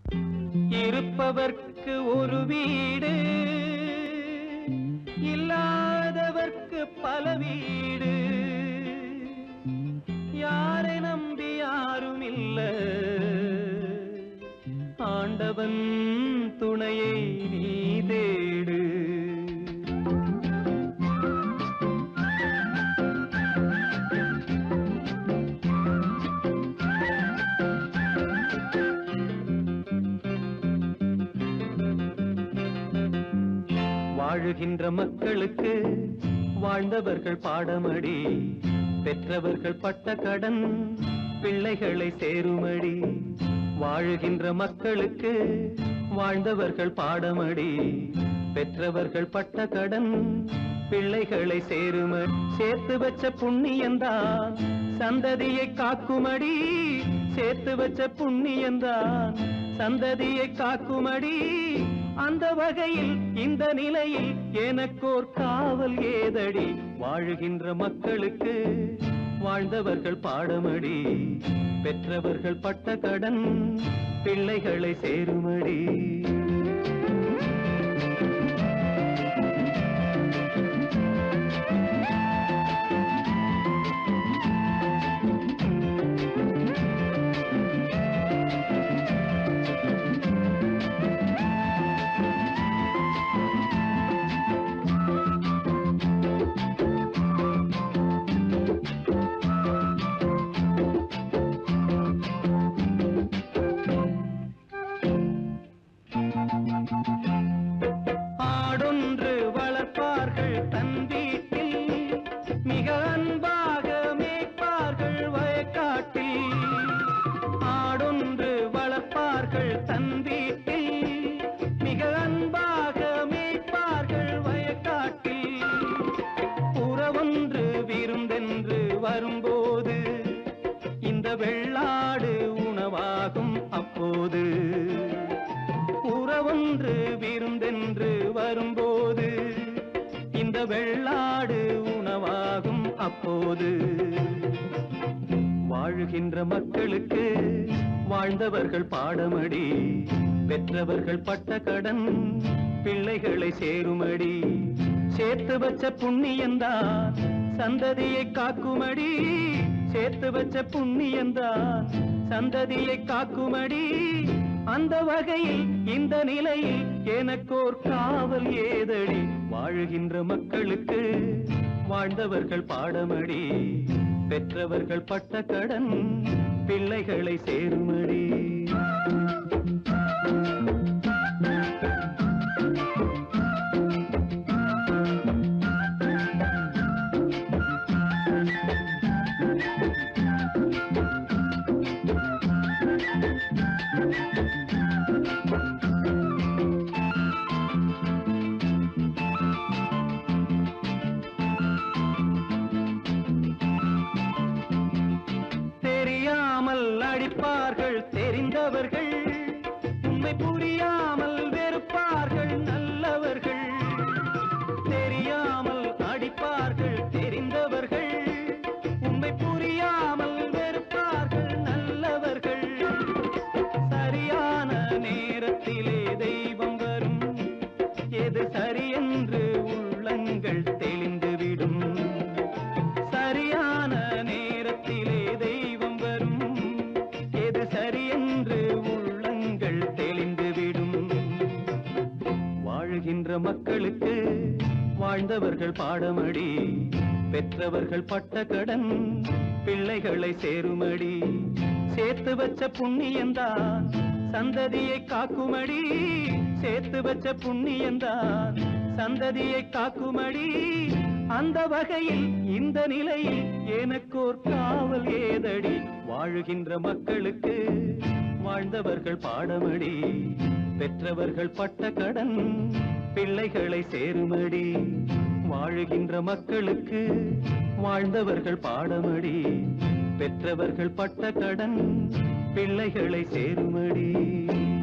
இருப்பவர்க்கு ஒரு வீடு இல்லாதவர்க்கு பல வீடு யாரை நம்பி யாரும் இல்ல ஆண்டவன் துணையை நீ தேடு வாழுகின்ற மக்களுக்கு வாழ்ந்தவர்கள் பாடமடி பெற்றவர்கள் பட்ட கடன் பிள்ளைகளை சேருமடி வாழுகின்ற மக்களுக்கு வாழ்ந்தவர்கள் பாடமடி பெற்றவர்கள் பட்ட கடன் பிள்ளைகளை சேருமடி சேர்த்து வச்ச புண்ணியந்தான் சந்ததியை காக்குமடி சேர்த்து வச்ச புண்ணியந்தான் சந்ததியை காக்குமடி அந்த வகையில் இந்த நிலையில் எனக்கோர் காவல் ஏதடி வாழுகின்ற மக்களுக்கு வாழ்ந்தவர்கள் பாடமடி பெற்றவர்கள் பட்ட கடன் பிள்ளைகளை சேருமடி ஆடொன்று வளர்ப்பார்கள் தன் வீட்டில் மிக அன்பாக மேய்ப்பார்கள் வயக்காட்டில் ஆடொன்று வளர்ப்பார்கள் தன் வீட்டில் மிக அன்பாக மேய்ப்பார்கள் வயக்காட்டில் புறவொன்று விருந்தென்று வரும்போது இந்த வெள்ளாடு உணவாகும் அப்போது உறவொன்று விருந்தென்று வரும்போது இந்த வெள்ளாடு உணவாகும் அப்போது வாழுகின்ற மக்களுக்கு வாழ்ந்தவர்கள் பாடமடி பெற்றவர்கள் பட்ட கடன் பிள்ளைகளை சேருமடி சேர்த்து வச்ச புண்ணியந்தான் சந்ததியை காக்குமடி சேர்த்து வச்ச புண்ணியந்தான் சந்ததியை காக்குமடி அந்த வகையில் இந்த நிலையில் எனக்கோர் காவல் ஏதடி வாழுகின்ற மக்களுக்கு வாழ்ந்தவர்கள் பாடமடி பெற்றவர்கள் பட்ட கடன் பிள்ளைகளை சேருமடி தெரியாமல் அடிப்பார்கள் தெரிந்தவர்கள் உண்மை புரியாமல் வெறுப்பார்கள் நல்லவர்கள் தெரியாமல் அடிப்பார்கள் தெரிந்தவர்கள் உண்மை புரியாமல் வெறுப்பார்கள் நல்லவர்கள் சரியான நேரத்திலே தெய்வம் வரும் எது சரியென்று உள்ளங்கள் தெளிந்துவிடும் சரியான நேரத்திலே தெய்வம் வரும் எது சரியென்று உள்ளங்கள் தெளிந்துவிடும் வாழுகின்ற மக்களுக்கு வாழ்ந்தவர்கள் பாடமடி பெற்றவர்கள் பட்ட கடன் பிள்ளைகளை சேருமடி சேர்த்து வச்ச புண்ணியந்தான் சந்ததியை காக்குமடி சேர்த்து வச்ச புண்ணியந்தான் சந்ததியை காக்குமடி அந்த வகையில் இந்த நிலையில் எனக்கோர் காவல் ஏதடி வாழுகின்ற மக்களுக்கு வாழ்ந்தவர்கள் பாடமடி பெற்றவர்கள் பட்ட கடன் பிள்ளைகளை சேருமடி வாழுகின்ற மக்களுக்கு வாழ்ந்தவர்கள் பாடமடி பெற்றவர்கள் பட்ட கடன் பிள்ளைகளை சேருமடி